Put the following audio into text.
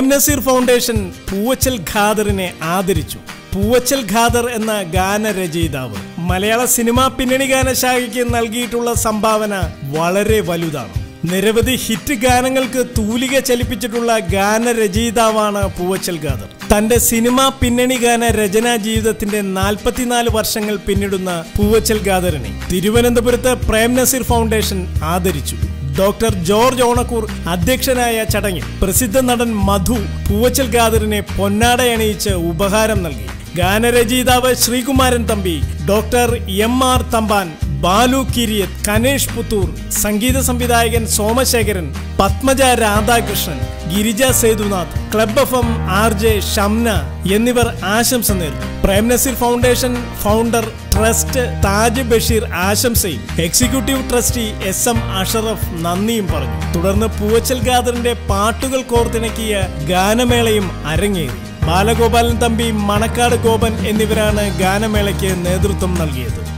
Naseer foundation Poovachal ഖാദറിനെ ആദരിച്ചു പൂവച്ചൽ ഖാദർ എന്ന ഗാനരചയിതാവ് മലയാള സിനിമാ പിന്നണി ഗാനശാഖയ്ക്ക് നൽകിയിട്ടുള്ള സംഭാവന വളരെ വലുതാണ് നിരവധി ഹിറ്റ് ഗാനങ്ങൾക്ക് തൂലിക ചലിപ്പിച്ചിട്ടുള്ള ഗാനരചയിതാവാണ് പൂവച്ചൽ ഖാദർ തന്റെ സിനിമാ പിന്നണി ഗാന രചനാ ജീവിതത്തിന്റെ നാൽപ്പത്തിനാല് വർഷങ്ങൾ പിന്നിടുന്ന പൂവച്ചൽ ഖാദറിനെ തിരുവനന്തപുരത്ത് പ്രേം നസീർ ഫൗണ്ടേഷൻ ആദരിച്ചു ഡോക്ടർ ജോർജ് ഓണക്കൂർ അധ്യക്ഷനായ ചടങ്ങിൽ പ്രസിദ്ധ നടൻ മധു പൂവച്ചൽ ഖാദറിനെ പൊന്നാടയണിയിച്ച് ഉപഹാരം നൽകി ഗാനരചയിതാവ് Sreekumaran Thampi doctor M R Thampan Balu Kiriyath Ganesh Puthur സംഗീത സംവിധായകൻ Somasekharan Padmaja Radhakrishnan Girija Sethunath club F M R J Shamna എന്നിവർ ആശംസ നേർന്നു Prem Nazir foundation founder trust Taj Basheer ആശംസയും executive trustee S M Ashraf നന്ദിയും പറഞ്ഞു തുടർന്ന് പൂവച്ചൽ ഖാദറിന്റെ പാട്ടുകൾ കോർത്തിണക്കിയ ഗാനമേളയും അരങ്ങേറി ബാലഗോപാലൻ തമ്പി മണക്കാട് ഗോപൻ എന്നിവരാണ് ഗാനമേളയ്ക്ക് നേതൃത്വം നൽകിയത്